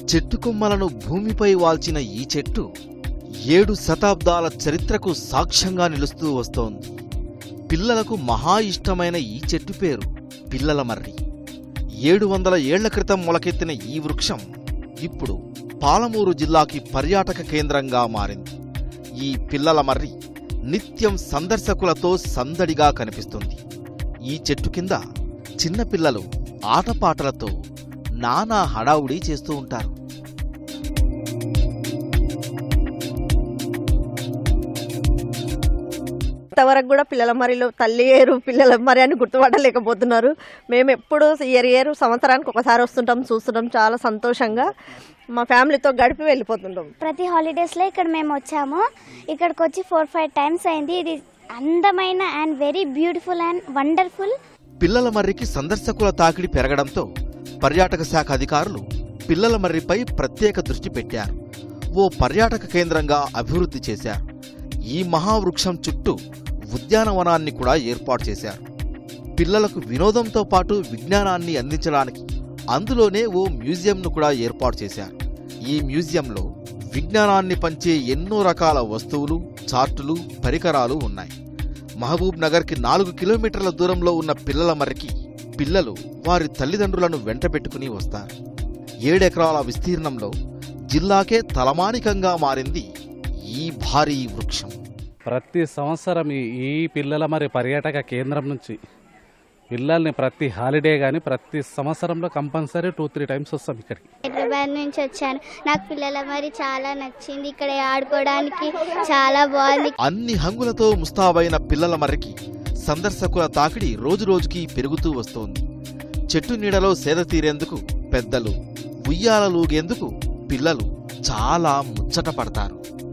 చెట్టు కొమ్మలను భూమిపై వాల్చిన ఈ చెట్టు ఏడు శతాబ్దాల చరిత్రకు సాక్ష్యంగా నిలుస్తూ వస్తోంది పిల్లలకు మహా ఇష్టమైన ఈ చెట్టు పేరు పిల్లల మర్రి ఏడు వందల ఏళ్ల క్రితం మొలకెత్తిన ఈ వృక్షం ఇప్పుడు పాలమూరు జిల్లాకి పర్యాటక కేంద్రంగా మారింది ఈ పిల్లల మర్రి నిత్యం సందర్శకులతో సందడిగా కనిపిస్తుంది ఈ చెట్టు కింద చిన్నపిల్లలు ఆటపాటలతో నానా హడావుడి చేస్తూ ఉంటారు ఇంతవరకు కూడా పిల్లల మరిలో తల్లి ఏరు పిల్లల మరి అని గుర్తుపట్టలేకపోతున్నారు మేము ఎప్పుడు ఇయర్ ఇయర్ సంవత్సరానికి ఒకసారి వస్తుంటాం చూస్తుంటాం చాలా సంతోషంగా మా ఫ్యామిలీతో గడిపి వెళ్ళిపోతుంటాం ప్రతి హాలిడేస్లో ఇక్కడ మేము వచ్చాము ఇక్కడికి వచ్చి ఫోర్ ఫైవ్ టైమ్స్ అయింది ఇది అందమైన and very beautiful and wonderful పిల్లల మర్రికి సందర్శకుల తాకిడి పెరగడంతో పర్యాటక శాఖ అధికారులు పిల్లల మర్రిపై ప్రత్యేక దృష్టి పెట్టారు ఓ పర్యాటక కేంద్రంగా అభివృద్ధి చేశారు ఈ మహావృక్షం చుట్టూ ఉద్యానవనాన్ని కూడా ఏర్పాటు చేశారు పిల్లలకు వినోదంతో పాటు విజ్ఞానాన్ని అందించడానికి అందులోనే ఓ మ్యూజియంను కూడా ఏర్పాటు చేశారు ఈ మ్యూజియంలో విజ్ఞానాన్ని పంచే ఎన్నో రకాల వస్తువులు చార్టులు పరికరాలు ఉన్నాయి మహబూబ్ నగర్కి నాలుగు కిలోమీటర్ల దూరంలో ఉన్న పిల్లల మర్రికి పిల్లలు వారి తల్లిదండ్రులను వెంటబెట్టుకుని వస్తారు ఏడెకరాల విస్తీర్ణంలో జిల్లాకే తలమానికంగా మారింది ఈ భారీ వృక్షం ప్రతి సంవత్సరం ఈ ఈ పిల్లల మరి పర్యాటక కేంద్రం నుంచి పిల్లల్ని ప్రతి హాలిడే కానీ ప్రతి సంవత్సరంలో కంపల్సరీ టూ త్రీ టైమ్స్ వస్తాం ఇక్కడికి హైదరాబాద్ నుంచి వచ్చాను నాకు పిల్లల మరి చాలా నచ్చింది ఇక్కడ ఆడుకోవడానికి చాలా బాగుంది అన్ని హంగులతో ముస్తాబైన పిల్లల మర్రికి సందర్శకుల తాకిడి రోజురోజుకి పెరుగుతూ వస్తోంది చెట్టు నీడలో సేద తీరేందుకు పెద్దలు ఉయ్యాలలూగేందుకు పిల్లలు చాలా ముచ్చట పడతారు